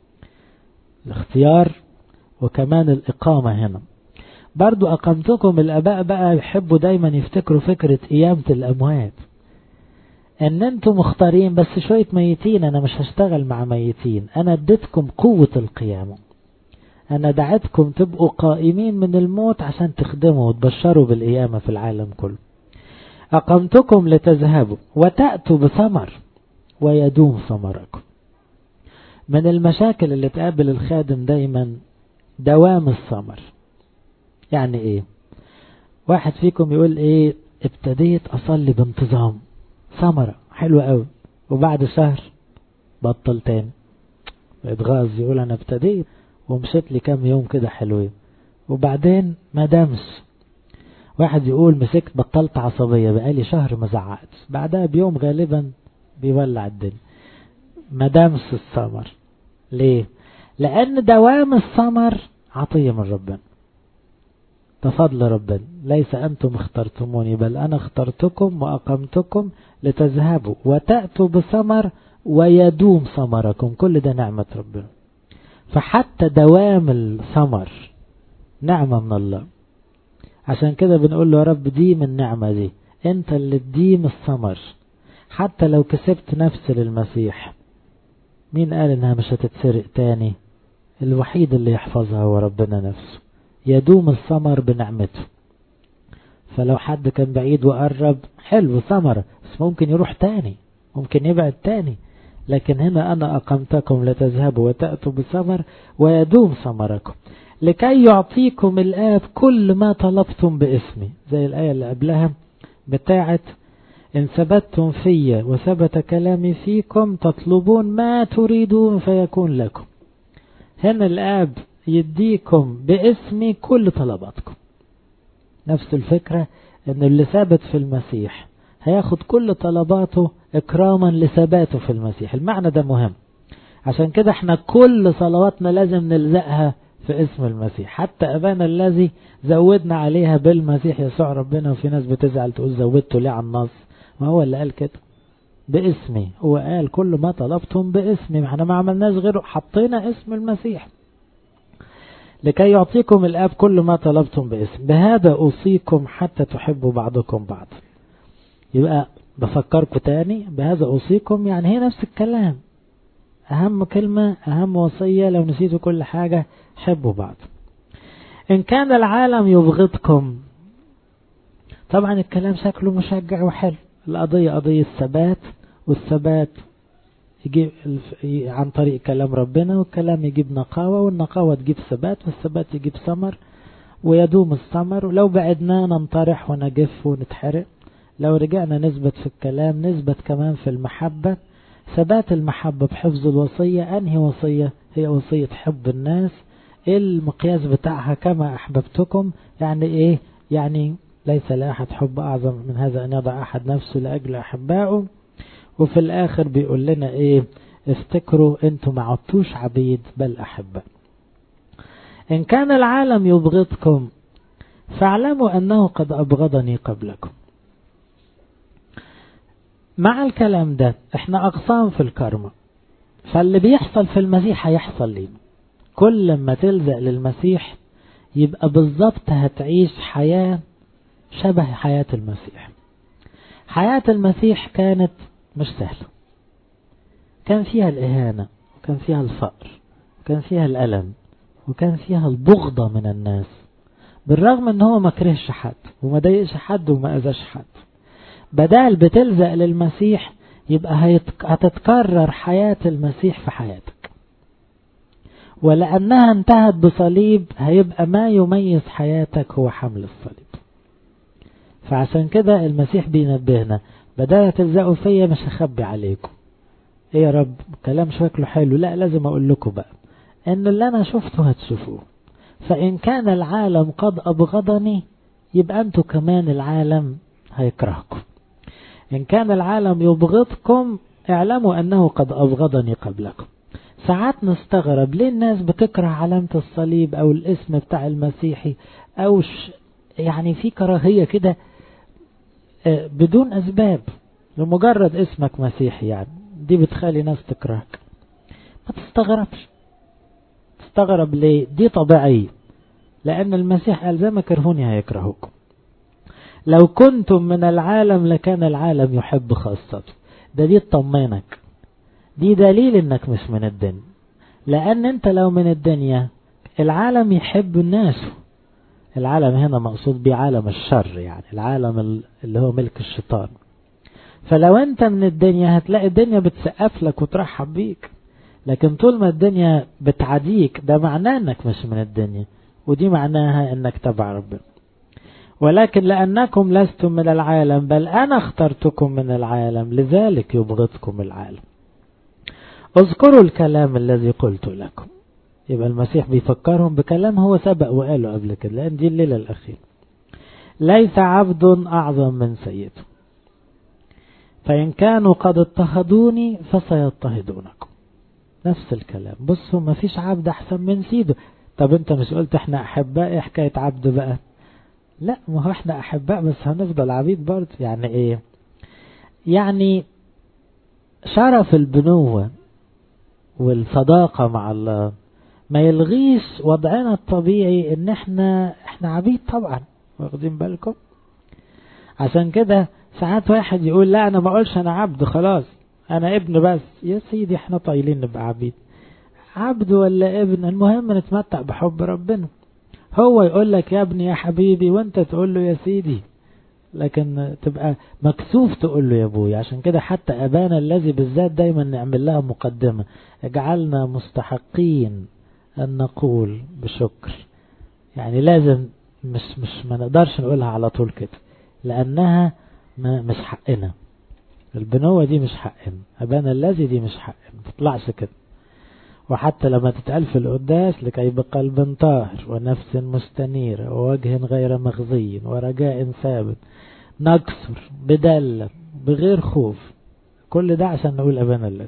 الاختيار وكمان الإقامة هنا برضو أقمتكم الأباء بقى يحبوا دايما يفتكروا فكرة قيامة الأموات ان انتم مختارين بس شوية ميتين انا مش هشتغل مع ميتين انا اديتكم قوة القيامة انا دعيتكم تبقوا قائمين من الموت عشان تخدموا وتبشروا بالقيامة في العالم كله اقمتكم لتذهبوا وتأتوا بثمر ويدوم ثمركم من المشاكل اللي تقابل الخادم دايما دوام الثمر يعني ايه واحد فيكم يقول ايه ابتديت اصلي بانتظام ثمرة حلوة قوي وبعد شهر بطل تاني اتغاظ يقول انا ابتديت ومشيت لي كام يوم كده حلوين وبعدين ما دامش واحد يقول مسكت بطلت عصبية بقالي شهر ما زعقت بعدها بيوم غالبا بيولع الدنيا ما دامش الثمر ليه لان دوام الثمر عطية من ربنا تفضل ربنا ليس أنتم اخترتموني بل أنا اخترتكم وأقمتكم لتذهبوا وتأتوا بثمر ويدوم ثمركم كل ده نعمة ربنا فحتى دوام الثمر نعمة من الله عشان كده بنقول له يا رب ديم النعمة دي انت اللي تديم الثمر حتى لو كسبت نفس للمسيح مين قال انها مش هتتسرق تاني الوحيد اللي يحفظها هو ربنا نفسه يدوم الثمر بنعمته فلو حد كان بعيد وقرب حلو ثمرة بس ممكن يروح تاني ممكن يبعد تاني لكن هنا أنا أقمتكم لتذهبوا وتأتوا بثمر ويدوم ثمركم لكي يعطيكم الآب كل ما طلبتم باسمي زي الآية اللي قبلها بتاعت إن ثبتتم في وثبت كلامي فيكم تطلبون ما تريدون فيكون لكم هنا الآب يديكم باسمي كل طلباتكم نفس الفكرة ان اللي ثابت في المسيح هياخد كل طلباته اكراما لثباته في المسيح المعنى ده مهم عشان كده احنا كل صلواتنا لازم نلزقها في اسم المسيح حتى ابانا الذي زودنا عليها بالمسيح يسوع ربنا وفي ناس بتزعل تقول زودته ليه على النص ما هو اللي قال كده باسمي هو قال كل ما طلبتم باسمي ما احنا ما عملناش غيره حطينا اسم المسيح لكي يعطيكم الآب كل ما طلبتم باسم بهذا أوصيكم حتى تحبوا بعضكم بعض يبقى بفكركم تاني بهذا أوصيكم يعني هي نفس الكلام أهم كلمة أهم وصية لو نسيتوا كل حاجة حبوا بعض إن كان العالم يبغضكم طبعا الكلام شكله مشجع وحلو القضية قضية ثبات والثبات يجيب عن طريق كلام ربنا والكلام يجيب نقاوة والنقاوة تجيب ثبات والثبات يجيب ثمر ويدوم الثمر ولو بعدنا ننطرح ونجف ونتحرق لو رجعنا نثبت في الكلام نثبت كمان في المحبة ثبات المحبة بحفظ الوصية أنهي وصية هي وصية حب الناس إيه المقياس بتاعها كما أحببتكم يعني إيه يعني ليس لأحد حب أعظم من هذا أن يضع أحد نفسه لأجل أحبائه وفي الآخر بيقول لنا إيه افتكروا أنتم ما عدتوش عبيد بل أحباء إن كان العالم يبغضكم فاعلموا أنه قد أبغضني قبلكم مع الكلام ده احنا أقسام في الكرمة فاللي بيحصل في المسيح هيحصل لينا كل ما تلزق للمسيح يبقى بالظبط هتعيش حياة شبه حياة المسيح حياة المسيح كانت مش سهلة كان فيها الإهانة وكان فيها الفقر وكان فيها الألم وكان فيها البغضة من الناس بالرغم ان هو ما كرهش حد وما ضايقش حد وما اذاش حد بدال بتلزق للمسيح يبقى هتتكرر حياة المسيح في حياتك ولأنها انتهت بصليب هيبقى ما يميز حياتك هو حمل الصليب فعشان كده المسيح بينبهنا بدل تلزقوا فيا مش هخبي عليكم ايه يا رب كلام شكله حلو لا لازم اقول لكم بقى ان اللي انا شفته هتشوفوه فان كان العالم قد ابغضني يبقى انتوا كمان العالم هيكرهكم ان كان العالم يبغضكم اعلموا انه قد ابغضني قبلكم ساعات نستغرب ليه الناس بتكره علامة الصليب او الاسم بتاع المسيحي او ش... يعني في كراهية كده بدون أسباب لمجرد اسمك مسيحي يعني دي بتخلي ناس تكرهك ما تستغربش تستغرب ليه دي طبيعية لأن المسيح قال زي ما كرهوني هيكرهوكم لو كنتم من العالم لكان العالم يحب خاصته ده دي تطمنك دي دليل انك مش من الدنيا لأن انت لو من الدنيا العالم يحب الناس العالم هنا مقصود بيه عالم الشر يعني العالم اللي هو ملك الشيطان فلو انت من الدنيا هتلاقي الدنيا بتسقف لك وترحب بيك لكن طول ما الدنيا بتعاديك ده معناه انك مش من الدنيا ودي معناها انك تبع ربنا ولكن لأنكم لستم من العالم بل أنا اخترتكم من العالم لذلك يبغضكم العالم اذكروا الكلام الذي قلت لكم يبقى المسيح بيفكرهم بكلام هو سبق وقاله قبل كده لأن دي الليلة الأخيرة ليس عبد أعظم من سيده فإن كانوا قد اضطهدوني فسيضطهدونكم نفس الكلام بصوا ما فيش عبد أحسن من سيده طب انت مش قلت احنا أحباء ايه حكاية عبد بقى لا ما هو احنا أحباء بس هنفضل عبيد برضه يعني ايه يعني شرف البنوة والصداقة مع الله ما يلغيش وضعنا الطبيعي ان احنا احنا عبيد طبعا واخدين بالكم عشان كده ساعات واحد يقول لا انا ما اقولش انا عبد خلاص انا ابن بس يا سيدي احنا طايلين نبقى عبيد عبد ولا ابن المهم نتمتع بحب ربنا هو يقول لك يا ابني يا حبيبي وانت تقول له يا سيدي لكن تبقى مكسوف تقول له يا ابوي عشان كده حتى ابانا الذي بالذات دايما نعمل لها مقدمة اجعلنا مستحقين ان نقول بشكر يعني لازم مش مش ما نقدرش نقولها على طول كده لانها ما مش حقنا البنوة دي مش حقنا أبانا الذي دي مش حقنا ما تطلعش كده وحتى لما تتقال في القداس لكي بقلب طاهر ونفس مستنيرة ووجه غير مغزي ورجاء ثابت نكسر بدلة بغير خوف كل ده عشان نقول أبانا الذي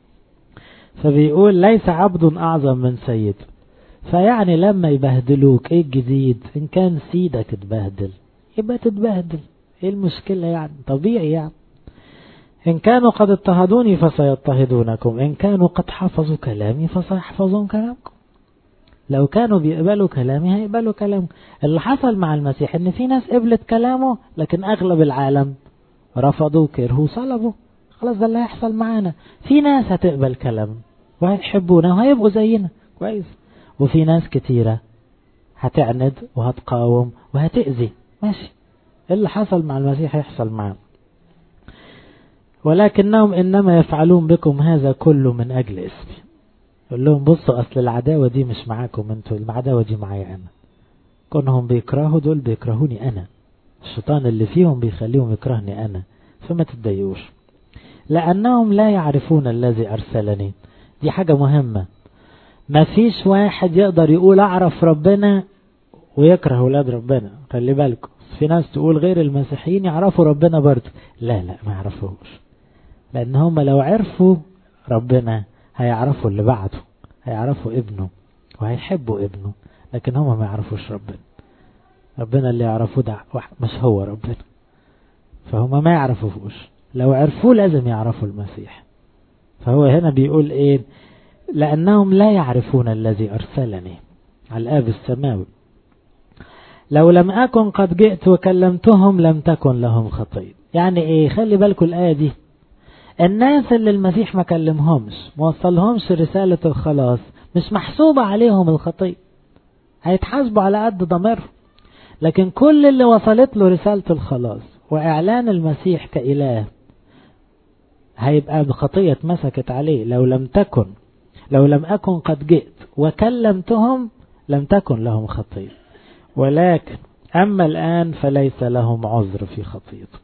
فبيقول ليس عبد أعظم من سيد فيعني لما يبهدلوك ايه الجديد ان كان سيدك اتبهدل يبقى تتبهدل ايه المشكلة يعني طبيعي يعني إن كانوا قد اضطهدوني فسيضطهدونكم إن كانوا قد حفظوا كلامي فسيحفظون كلامكم لو كانوا بيقبلوا كلامي هيقبلوا كلامه اللي حصل مع المسيح ان في ناس قبلت كلامه لكن اغلب العالم رفضوا كرهوا صلبوا خلاص ده اللي هيحصل معانا في ناس هتقبل كلامه وهيحبونا وهيبقوا زينا كويس وفي ناس كتيرة هتعند وهتقاوم وهتأذي ماشي اللي حصل مع المسيح يحصل معه ولكنهم إنما يفعلون بكم هذا كله من أجل اسمي يقول لهم بصوا أصل العداوة دي مش معاكم انتوا العداوة دي معايا أنا كونهم بيكرهوا دول بيكرهوني أنا الشيطان اللي فيهم بيخليهم يكرهني أنا فما تتضايقوش لأنهم لا يعرفون الذي أرسلني دي حاجة مهمة ما فيش واحد يقدر يقول أعرف ربنا ويكره ولاد ربنا خلي بالكم في ناس تقول غير المسيحيين يعرفوا ربنا برضه لا لا ما يعرفوش لأن هم لو عرفوا ربنا هيعرفوا اللي بعده هيعرفوا ابنه وهيحبوا ابنه لكن هم ما يعرفوش ربنا ربنا اللي يعرفوه ده مش هو ربنا فهم ما يعرفوش لو عرفوه لازم يعرفوا المسيح فهو هنا بيقول ايه لأنهم لا يعرفون الذي أرسلني على الآب السماوي لو لم أكن قد جئت وكلمتهم لم تكن لهم خطية يعني ايه خلي بالكم الآية دي الناس اللي المسيح ما كلمهمش ما وصلهمش رسالة الخلاص مش محسوبة عليهم الخطية هيتحاسبوا على قد ضميرهم لكن كل اللي وصلت له رسالة الخلاص وإعلان المسيح كإله هيبقى بخطية اتمسكت عليه لو لم تكن لو لم أكن قد جئت وكلمتهم لم تكن لهم خطية ولكن أما الآن فليس لهم عذر في خطيته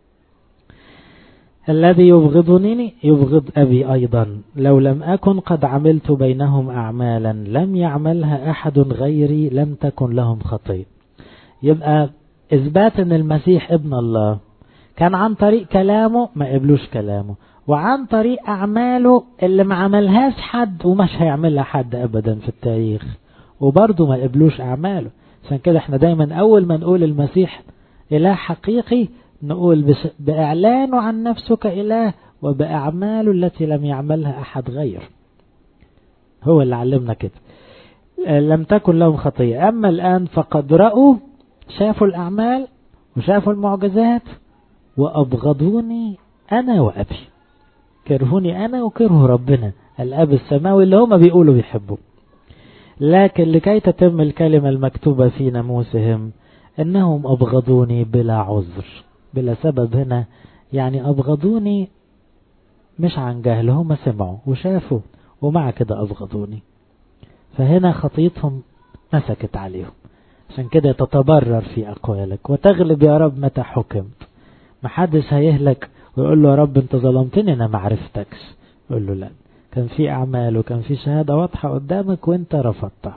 الذي يبغضني يبغض أبي أيضا لو لم أكن قد عملت بينهم أعمالا لم يعملها أحد غيري لم تكن لهم خطية يبقى إثبات أن المسيح ابن الله كان عن طريق كلامه ما قبلوش كلامه وعن طريق أعماله اللي ما عملهاش حد ومش هيعملها حد أبدا في التاريخ وبرضه ما قبلوش أعماله عشان كده احنا دايما أول ما نقول المسيح إله حقيقي نقول بش... بإعلانه عن نفسه كإله وبأعماله التي لم يعملها أحد غير هو اللي علمنا كده لم تكن لهم خطية أما الآن فقد رأوا شافوا الأعمال وشافوا المعجزات وأبغضوني أنا وأبي كرهوني أنا وكرهوا ربنا الأب السماوي اللي هما بيقولوا بيحبوا لكن لكي تتم الكلمة المكتوبة في ناموسهم أنهم أبغضوني بلا عذر بلا سبب هنا يعني أبغضوني مش عن جهل هم سمعوا وشافوا ومع كده أبغضوني فهنا خطيتهم مسكت عليهم عشان كده تتبرر في أقوالك وتغلب يا رب متى حكمت محدش هيهلك ويقول له يا رب انت ظلمتني انا معرفتكش يقول له لا كان في اعمال وكان في شهادة واضحة قدامك وانت رفضتها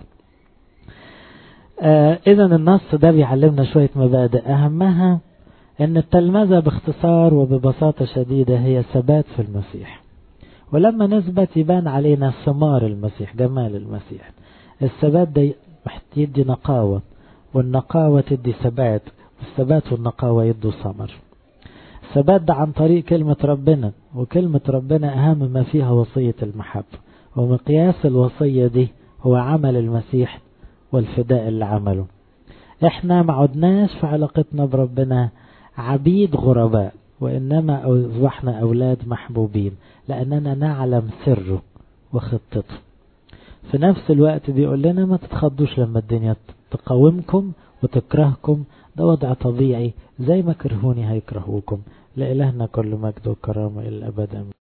آه اذا النص ده بيعلمنا شوية مبادئ اهمها ان التلمذة باختصار وببساطة شديدة هي ثبات في المسيح ولما نثبت يبان علينا ثمار المسيح جمال المسيح الثبات ده يدي نقاوة والنقاوة تدي ثبات والثبات والنقاوة يدوا ثمر الثبات ده عن طريق كلمة ربنا وكلمة ربنا أهم ما فيها وصية المحبة ومقياس الوصية دي هو عمل المسيح والفداء اللي عمله احنا ما عدناش في علاقتنا بربنا عبيد غرباء وإنما أصبحنا أولاد محبوبين لأننا نعلم سره وخطته في نفس الوقت بيقول لنا ما تتخضوش لما الدنيا تقاومكم وتكرهكم ده وضع طبيعي زي ما كرهوني هيكرهوكم لإلهنا كل مجد وكرامة إلى الأبد